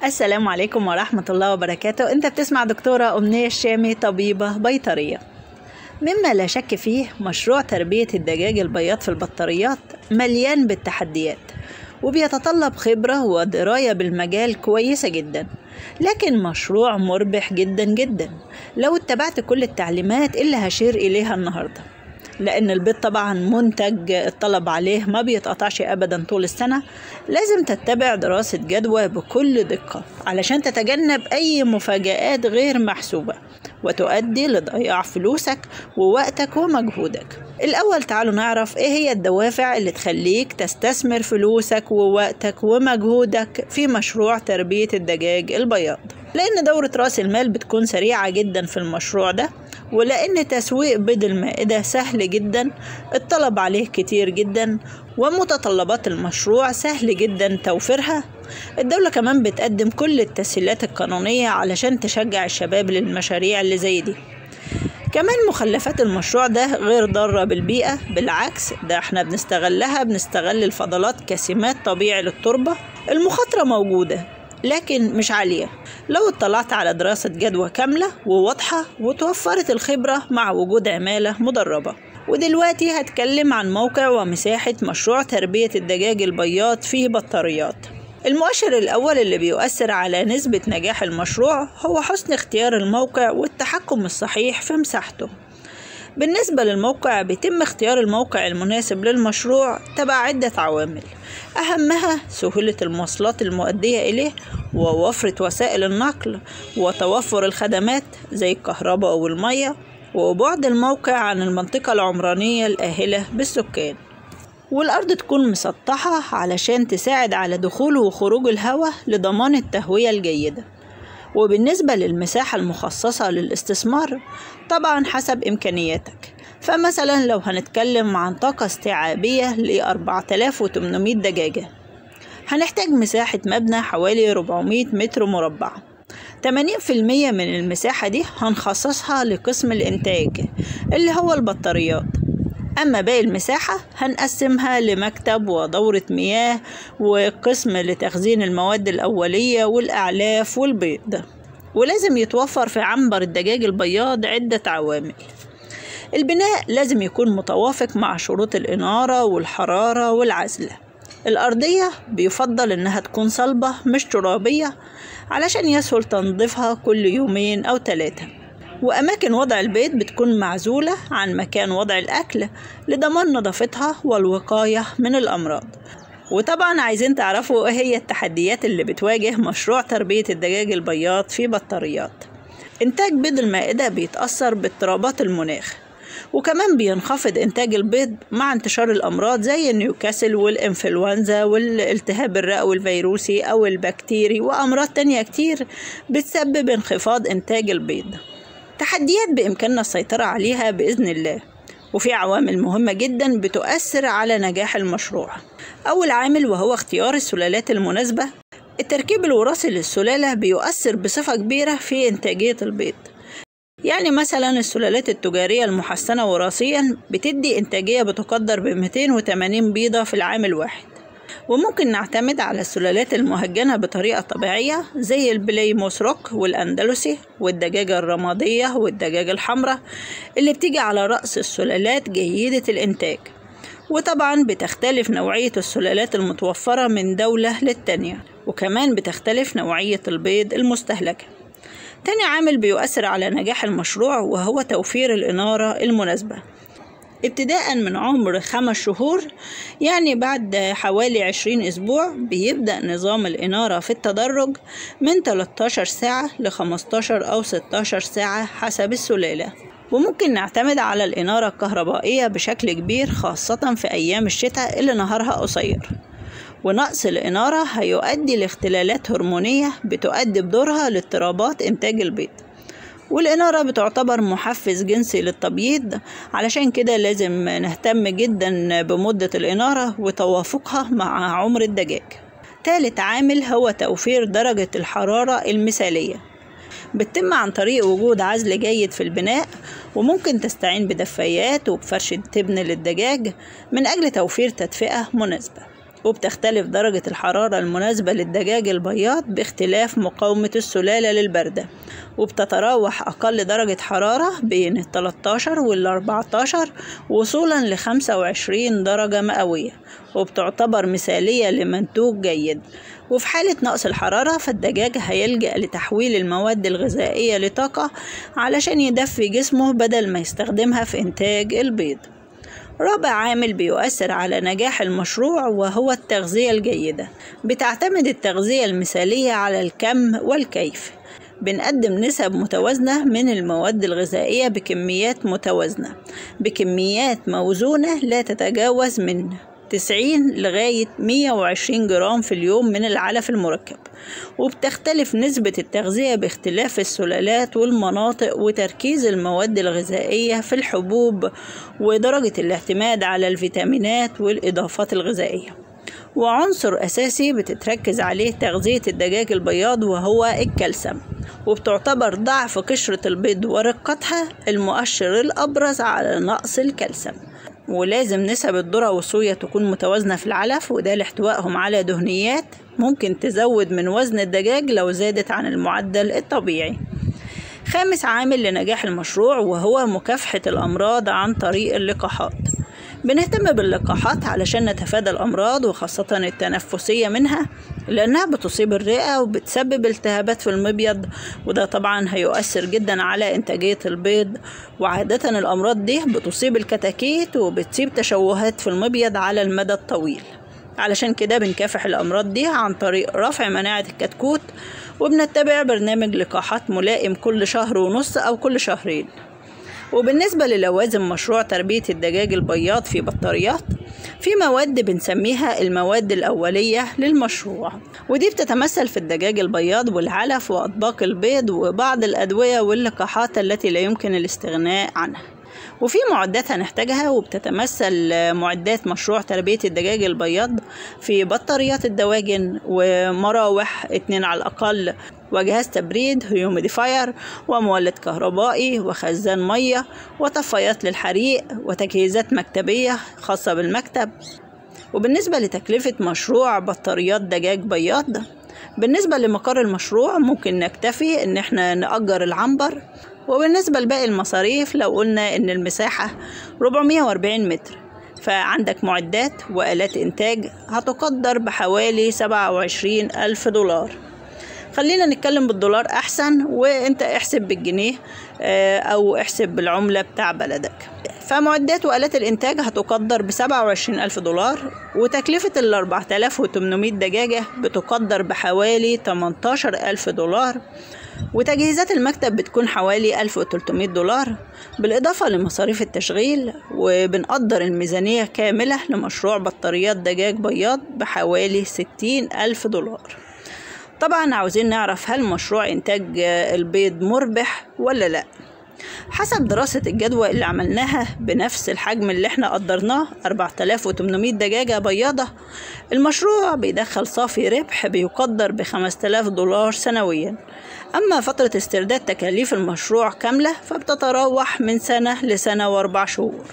السلام عليكم ورحمة الله وبركاته انت بتسمع دكتورة أمنية الشامي طبيبة بيطرية مما لا شك فيه مشروع تربية الدجاج البياض في البطاريات مليان بالتحديات وبيتطلب خبرة ودراية بالمجال كويسة جدا لكن مشروع مربح جدا جدا لو اتبعت كل التعليمات اللي هشير إليها النهارده لأن البيض طبعا منتج الطلب عليه ما بيتقطعش أبدا طول السنة لازم تتبع دراسة جدوى بكل دقة علشان تتجنب أي مفاجآت غير محسوبة وتؤدي لضياع فلوسك ووقتك ومجهودك الأول تعالوا نعرف إيه هي الدوافع اللي تخليك تستثمر فلوسك ووقتك ومجهودك في مشروع تربية الدجاج البياض لأن دورة رأس المال بتكون سريعة جدا في المشروع ده ولأن تسويق بيض المائدة سهل جدا الطلب عليه كتير جدا ومتطلبات المشروع سهل جدا توفيرها الدولة كمان بتقدم كل التسهيلات القانونية علشان تشجع الشباب للمشاريع اللي زي دي كمان مخلفات المشروع ده غير ضارة بالبيئة بالعكس ده احنا بنستغلها بنستغل الفضلات كسمات طبيعي للتربة المخاطرة موجودة لكن مش عالية لو اطلعت على دراسة جدوى كاملة وواضحة وتوفرت الخبرة مع وجود عمالة مدربة ودلوقتي هتكلم عن موقع ومساحة مشروع تربية الدجاج البياض في بطاريات المؤشر الأول اللي بيؤثر على نسبة نجاح المشروع هو حسن اختيار الموقع والتحكم الصحيح في مساحته بالنسبة للموقع بيتم اختيار الموقع المناسب للمشروع تبع عدة عوامل أهمها سهولة المواصلات المؤدية إليه ووفرة وسائل النقل وتوفر الخدمات زي الكهرباء والمية وبعد الموقع عن المنطقة العمرانية الآهلة بالسكان والأرض تكون مسطحة علشان تساعد على دخول وخروج الهواء لضمان التهوية الجيدة وبالنسبة للمساحة المخصصة للاستثمار طبعا حسب إمكانياتك فمثلا لو هنتكلم عن طاقة استيعابية ل 4800 دجاجة هنحتاج مساحة مبنى حوالي 400 متر مربع 80% من المساحة دي هنخصصها لقسم الإنتاج اللي هو البطاريات أما باقي المساحة هنقسمها لمكتب ودورة مياه وقسم لتخزين المواد الأولية والأعلاف والبيض ولازم يتوفر في عنبر الدجاج البياض عدة عوامل البناء لازم يكون متوافق مع شروط الإنارة والحرارة والعزل الأرضية بيفضل إنها تكون صلبة مش ترابية علشان يسهل تنظيفها كل يومين أو ثلاثة وأماكن وضع البيض بتكون معزولة عن مكان وضع الأكل لضمان نظافتها والوقاية من الأمراض وطبعا عايزين تعرفوا ايه هي التحديات اللي بتواجه مشروع تربية الدجاج البياض في بطاريات إنتاج بيض المائدة بيتأثر باضطرابات المناخ وكمان بينخفض إنتاج البيض مع انتشار الأمراض زي النيوكاسل والإنفلونزا والالتهاب الرئوي الفيروسي أو البكتيري وأمراض تانية كتير بتسبب انخفاض إنتاج البيض تحديات بإمكاننا السيطرة عليها بإذن الله وفي عوامل مهمة جدا بتؤثر على نجاح المشروع أول عامل وهو اختيار السلالات المناسبة التركيب الوراثي للسلالة بيؤثر بصفة كبيرة في إنتاجية البيض يعني مثلا السلالات التجارية المحسنة وراثيا بتدي إنتاجية بتقدر ب 280 بيضة في العام الواحد وممكن نعتمد على السلالات المهجنة بطريقة طبيعية زي البليموس روك والأندلسي والدجاجة الرمادية والدجاجة الحمراء اللي بتيجي على رأس السلالات جيدة الإنتاج وطبعا بتختلف نوعية السلالات المتوفرة من دولة للتانية وكمان بتختلف نوعية البيض المستهلكة تاني عامل بيؤثر على نجاح المشروع وهو توفير الإنارة المناسبة ابتداء من عمر خمس شهور يعني بعد حوالي عشرين أسبوع بيبدأ نظام الإنارة في التدرج من 13 ساعة ل 15 أو 16 ساعة حسب السلالة وممكن نعتمد على الإنارة الكهربائية بشكل كبير خاصة في أيام الشتاء اللي نهارها قصير ونقص الإنارة هيؤدي لاختلالات هرمونية بتؤدي بدورها لاضطرابات إنتاج البيض والإنارة بتعتبر محفز جنسي للتبييض علشان كده لازم نهتم جدا بمدة الإنارة وتوافقها مع عمر الدجاج تالت عامل هو توفير درجة الحرارة المثالية بتتم عن طريق وجود عزل جيد في البناء وممكن تستعين بدفايات وبفرشة تبن للدجاج من أجل توفير تدفئة مناسبة وبتختلف درجة الحرارة المناسبة للدجاج البياض باختلاف مقاومة السلالة للبردة وبتتراوح أقل درجة حرارة بين ال 13 وال 14 وصولا ل 25 درجة مئوية وبتعتبر مثالية لمنتوج جيد وفي حالة نقص الحرارة فالدجاج هيلجأ لتحويل المواد الغذائية لطاقة علشان يدفي جسمه بدل ما يستخدمها في إنتاج البيض رابع عامل بيؤثر على نجاح المشروع وهو التغذية الجيدة بتعتمد التغذية المثالية على الكم والكيف بنقدم نسب متوازنة من المواد الغذائية بكميات متوازنة بكميات موزونة لا تتجاوز من 90 لغاية 120 جرام في اليوم من العلف المركب وبتختلف نسبة التغذية باختلاف السلالات والمناطق وتركيز المواد الغذائية في الحبوب ودرجة الاعتماد على الفيتامينات والإضافات الغذائية وعنصر أساسي بتتركز عليه تغذية الدجاج البياض وهو الكالسيوم وبتعتبر ضعف قشرة البيض ورقتها المؤشر الأبرز على نقص الكالسيوم ولازم نسب الذرة والصويا تكون متوازنة في العلف وده لاحتوائهم على دهنيات ممكن تزود من وزن الدجاج لو زادت عن المعدل الطبيعي خامس عامل لنجاح المشروع وهو مكافحة الأمراض عن طريق اللقاحات بنهتم باللقاحات علشان نتفادى الأمراض وخاصة التنفسية منها لأنها بتصيب الرئة وبتسبب التهابات في المبيض وده طبعا هيؤثر جدا على إنتاجية البيض وعادة الأمراض دي بتصيب الكتاكيت وبتسيب تشوهات في المبيض على المدى الطويل علشان كده بنكافح الأمراض دي عن طريق رفع مناعة الكتكوت وبنتبع برنامج لقاحات ملائم كل شهر ونص أو كل شهرين وبالنسبة للوازم مشروع تربية الدجاج البياض في بطاريات في مواد بنسميها المواد الأولية للمشروع ودي بتتمثل في الدجاج البياض والعلف وأطباق البيض وبعض الأدوية واللقاحات التي لا يمكن الاستغناء عنها وفي معدات هنحتاجها وبتتمثل معدات مشروع تربية الدجاج البياض في بطاريات الدواجن ومراوح اتنين على الأقل وجهاز تبريد هيوميديفاير ومولد كهربائي وخزان مية وطفايات للحريق وتجهيزات مكتبية خاصة بالمكتب وبالنسبة لتكلفة مشروع بطاريات دجاج بياض بالنسبة لمقر المشروع ممكن نكتفي ان احنا نأجر العنبر وبالنسبة لباقي المصاريف لو قلنا ان المساحة 440 متر فعندك معدات وآلات إنتاج هتقدر بحوالي 27 ألف دولار خلينا نتكلم بالدولار أحسن وانت احسب بالجنيه أو احسب بالعملة بتاع بلدك فمعدات وآلات الإنتاج هتقدر بسبعة وعشرين ألف دولار وتكلفة ال 4800 دجاجة بتقدر بحوالي 18 ألف دولار وتجهيزات المكتب بتكون حوالي 1300 دولار بالإضافة لمصاريف التشغيل وبنقدر الميزانية كاملة لمشروع بطاريات دجاج بياض بحوالي 60 ألف دولار طبعا عاوزين نعرف هل مشروع إنتاج البيض مربح ولا لأ حسب دراسة الجدوى اللي عملناها بنفس الحجم اللي احنا قدرناه 4800 دجاجة بياضة المشروع بيدخل صافي ربح بيقدر ب 5000 دولار سنويا أما فترة استرداد تكاليف المشروع كاملة فبتتراوح من سنة لسنة وأربع شهور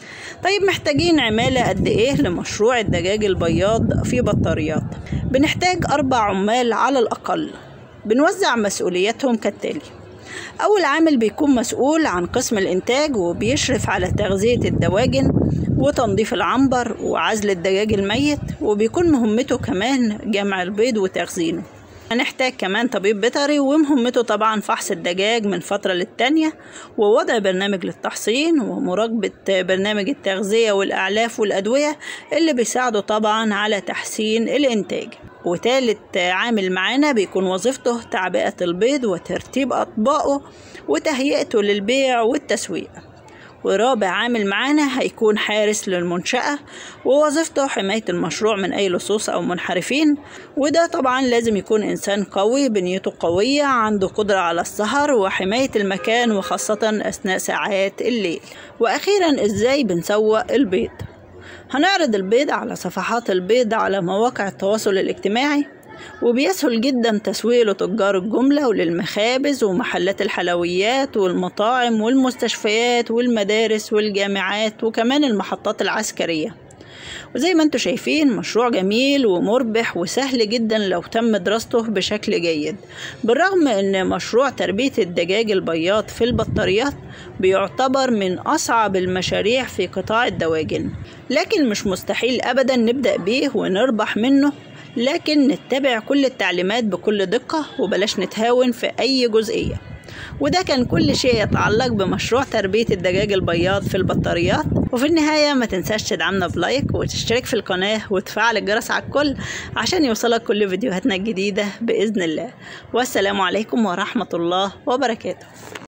طيب محتاجين عمالة قد إيه لمشروع الدجاج البياض في بطاريات بنحتاج أربع عمال على الأقل بنوزع مسؤولياتهم كالتالي أول عامل بيكون مسؤول عن قسم الإنتاج وبيشرف على تغذية الدواجن وتنظيف العنبر وعزل الدجاج الميت وبيكون مهمته كمان جمع البيض وتخزينه هنحتاج كمان طبيب بيطري ومهمته طبعا فحص الدجاج من فترة للتانية ووضع برنامج للتحصين ومراقبة برنامج التغذية والأعلاف والأدوية اللي بيساعده طبعا على تحسين الإنتاج وتالت عامل معانا بيكون وظيفته تعبئة البيض وترتيب أطباقه وتهيئته للبيع والتسويق ورابع عامل معانا هيكون حارس للمنشأة ووظيفته حماية المشروع من أي لصوص أو منحرفين وده طبعا لازم يكون إنسان قوي بنيته قوية عنده قدرة على السهر وحماية المكان وخاصة أثناء ساعات الليل وأخيرا إزاي بنسوق البيض هنعرض البيض على صفحات البيض على مواقع التواصل الاجتماعي وبيسهل جدا تسويقه لتجار الجملة وللمخابز ومحلات الحلويات والمطاعم والمستشفيات والمدارس والجامعات وكمان المحطات العسكرية وزي ما انتم شايفين مشروع جميل ومربح وسهل جدا لو تم دراسته بشكل جيد بالرغم ان مشروع تربية الدجاج البياض في البطاريات بيعتبر من اصعب المشاريع في قطاع الدواجن لكن مش مستحيل ابدا نبدأ بيه ونربح منه لكن نتبع كل التعليمات بكل دقة وبلاش نتهاون في أي جزئية وده كان كل شيء يتعلق بمشروع تربية الدجاج البياض في البطاريات وفي النهاية ما تنساش تدعمنا بلايك وتشترك في القناة وتفعل الجرس على الكل عشان يوصلك كل فيديوهاتنا الجديدة بإذن الله والسلام عليكم ورحمة الله وبركاته